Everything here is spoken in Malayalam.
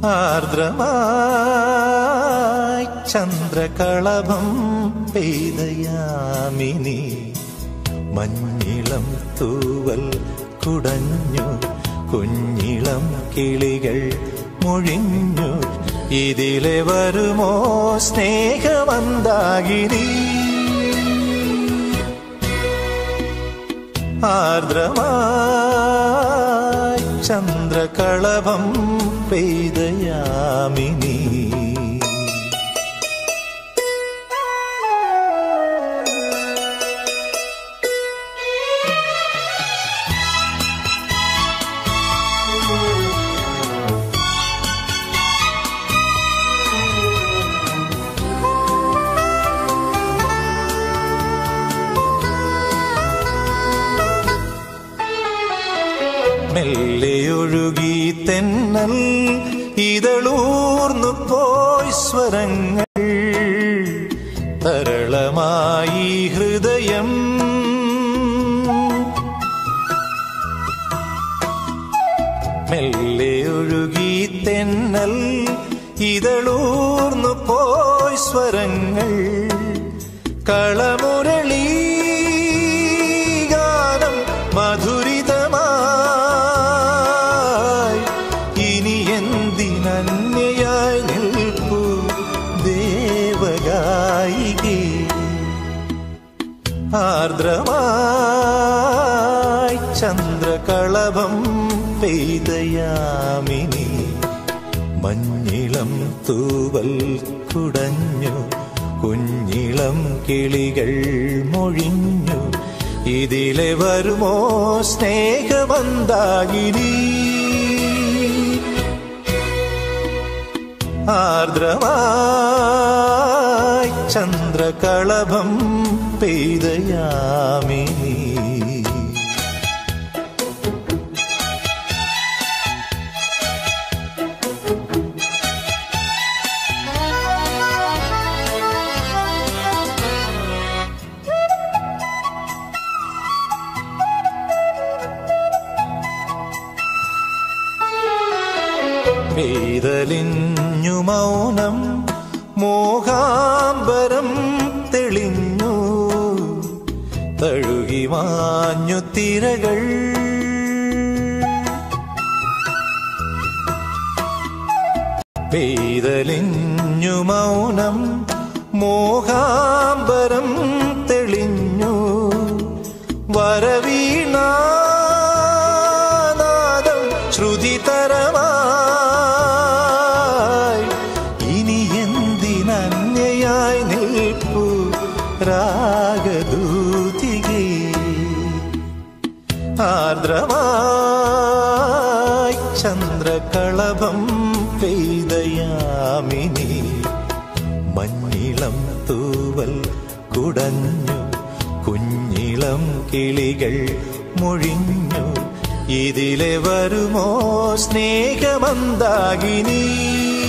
ആർദ്രമായി ചന്ദ്രകളഭം പെയ്തയാമിനി മഞ്ഞിളം തൂവൽ കുടഞ്ഞു കുഞ്ഞിളം കിളികൾ മുഴിഞ്ഞു ഇതിലെ വരുമോ സ്നേഹമന്താകിനി ആർദ്രമായി ചന്ദ്രകളഭം പെയ്തയാമിനി മെല്ലെയൊഴുകി തെന്നൽ ഇതളൂർന്നു പോയി സ്വരങ്ങൾ തരളമായി ഹൃദയം മെല്ലെയൊഴുകി തെന്നൽ ഇതളൂർന്നു പോയി സ്വരങ്ങൾ കളമുരളി ഗാനം മധുരിതമായി ഇനി എന്തിനന്യയായി നിൽപ്പു ദേവഗായികേ ആർദ്രമായി ചന്ദ്രകളഭം പെയ്തയാമിനി മഞ്ഞിളം തൂവൽ കുടഞ്ഞു കുഞ്ഞിളം കിളികൾ മൊഴിഞ്ഞു ഇതിലെ വരുമോ സ്നേഹമന്താകിനി ആർദ്രമായി ചന്ദ്രകളഭം പെയ്തയാമിനി പെയ്തലിഞ്ഞു മൗനം മോഹാംബരം തെളിഞ്ഞു തഴുകി മാഞ്ഞു തിരകൾ പെയ്തലിഞ്ഞു മൗനം മോഹാംബരം തെളിഞ്ഞു വരവീണാനാദം ശ്രുതിതരമായി ഇനി എന്തിനന്യയായി നിൽപ്പു രാഗദൂതികേ ആർദ്രമായി ചന്ദ്രകളഭം പെയ്തയാമിനി മഞ്ഞിളം തൂവൽ കുടഞ്ഞു കുഞ്ഞിളം കിളികൾ മൊഴിഞ്ഞു ഇതിലെ വരുമോ സ്നേഹമന്താകിനി